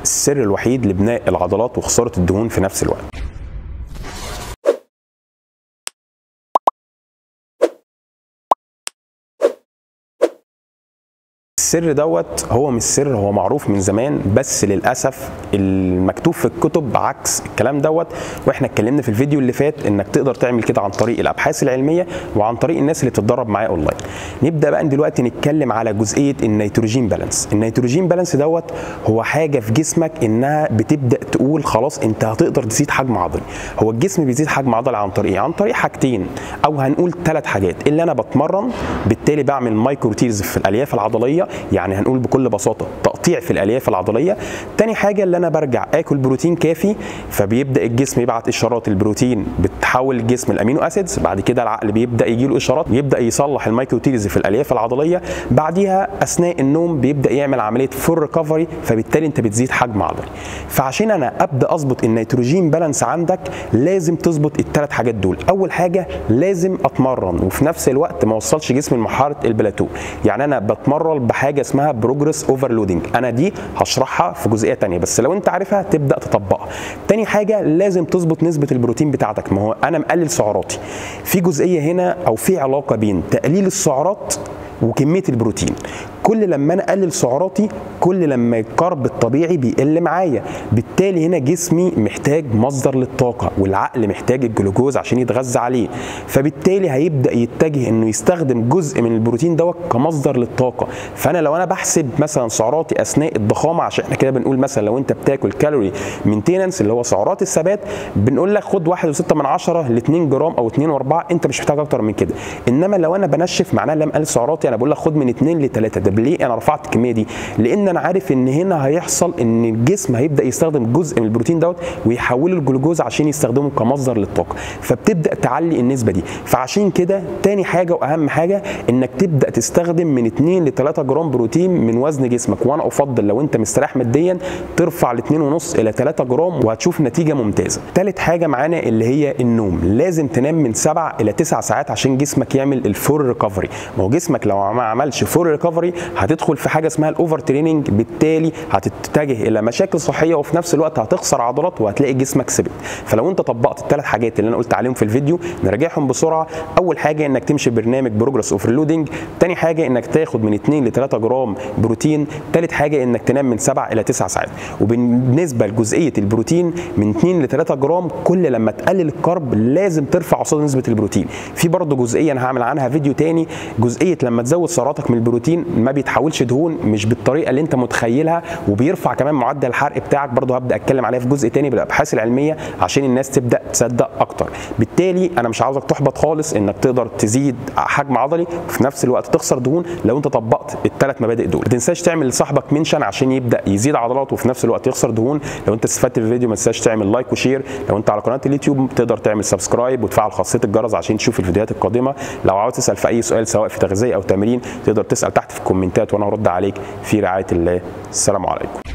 السر الوحيد لبناء العضلات وخساره الدهون في نفس الوقت السر دوت هو مش سر هو معروف من زمان بس للاسف المكتوب في الكتب عكس الكلام دوت واحنا اتكلمنا في الفيديو اللي فات انك تقدر تعمل كده عن طريق الابحاث العلميه وعن طريق الناس اللي بتتدرب معايا اونلاين نبدا بقى دلوقتي نتكلم على جزئيه النيتروجين بالانس النيتروجين بالانس دوت هو حاجه في جسمك انها بتبدا تقول خلاص انت هتقدر تزيد حجم عضلي هو الجسم بيزيد حجم عضلي عن طريق ايه عن طريق حاجتين او هنقول ثلاث حاجات اللي انا بتمرن بالتالي بعمل مايكروتيرز في الالياف العضليه يعني هنقول بكل بساطه تقطيع في الالياف العضليه تاني حاجه اللي انا برجع اكل بروتين كافي فبيبدا الجسم يبعت اشارات البروتين بتحول الجسم الامينو اسيدز بعد كده العقل بيبدا يجي له اشارات ويبدا يصلح المايكروتيرز في الالياف العضليه بعديها اثناء النوم بيبدا يعمل عمليه فول ريكفري فبالتالي انت بتزيد حجم عضلي فعشان انا ابدا اظبط النيتروجين بالانس عندك لازم تظبط الثلاث حاجات دول اول حاجه لازم اتمرن وفي نفس الوقت ما اوصلش جسمي لمرحله البلاتو يعني انا بتمرن بحاجه اسمها بروجرس اوفرلودنج انا دي هشرحها في جزئيه تانية بس لو انت عارفها تبدا تطبقها تاني حاجه لازم تظبط نسبه البروتين بتاعتك ما هو انا مقلل سعراتي في جزئيه هنا او في علاقه بين تقليل السعرات وكميه البروتين كل لما انا اقلل سعراتي كل لما الكرب الطبيعي بيقل معايا بالتالي هنا جسمي محتاج مصدر للطاقه والعقل محتاج الجلوكوز عشان يتغذى عليه فبالتالي هيبدا يتجه انه يستخدم جزء من البروتين دوت كمصدر للطاقه فانا لو انا بحسب مثلا سعراتي اثناء الضخامه عشان احنا كده بنقول مثلا لو انت بتاكل كالوري مينتيننس اللي هو سعرات الثبات بنقول لك خد 1.6 من 10 ل 2 جرام او 2 و4 انت مش محتاج اكتر من كده انما لو انا بنشف معناها لما اقلل سعراتي انا بقول لك خد من 2 ل 3 ده ليه انا رفعت الكميه دي لان انا عارف ان هنا هيحصل ان الجسم هيبدا يستخدم جزء من البروتين دوت ويحوله لجلوكوز عشان يستخدمه كمصدر للطاقه فبتبدا تعلي النسبه دي فعشان كده تاني حاجه واهم حاجه انك تبدا تستخدم من 2 ل 3 جرام بروتين من وزن جسمك وانا افضل لو انت مستريح ماديا ترفع ل 2.5 الى 3 جرام وهتشوف نتيجه ممتازه تالت حاجه معانا اللي هي النوم لازم تنام من 7 الى 9 ساعات عشان جسمك يعمل الفول ريكفري ما هو جسمك لو ما عملش فول ريكفري هتدخل في حاجه اسمها الاوفر تريننج بالتالي هتتجه الى مشاكل صحيه وفي نفس الوقت هتخسر عضلات وهتلاقي جسمك ثبت فلو انت طبقت الثلاث حاجات اللي انا قلت عليهم في الفيديو نراجعهم بسرعه اول حاجه انك تمشي برنامج بروجرس اوفرلودنج تاني حاجه انك تاخد من 2 ل 3 جرام بروتين ثالث حاجه انك تنام من 7 الى 9 ساعات وبالنسبه لجزئيه البروتين من 2 ل 3 جرام كل لما تقلل الكرب لازم ترفع قصاد نسبه البروتين في برضه جزئيه انا هعمل عنها فيديو تاني جزئيه لما تزود سعراتك من البروتين ما بيتحولش دهون مش بالطريقه اللي انت متخيلها وبيرفع كمان معدل الحرق بتاعك برضه هبدا اتكلم عليها في جزء تاني بالابحاث العلميه عشان الناس تبدا تصدق اكتر بالتالي انا مش عاوزك تحبط خالص انك تقدر تزيد حجم عضلي وفي نفس الوقت تخسر دهون لو انت طبقت الثلاث مبادئ دول ما تنساش تعمل لصاحبك منشن عشان يبدا يزيد عضلات وفي نفس الوقت يخسر دهون لو انت استفدت في الفيديو ما تنساش تعمل لايك وشير لو انت على قناه اليوتيوب تقدر تعمل سبسكرايب وتفعل خاصيه الجرس عشان تشوف الفيديوهات القادمه لو عاوز تسال في اي سؤال سواء في تغذيه او تمرين تقدر تسال تحت في الكومنتات وانا هرد عليك في رعايه الله السلام عليكم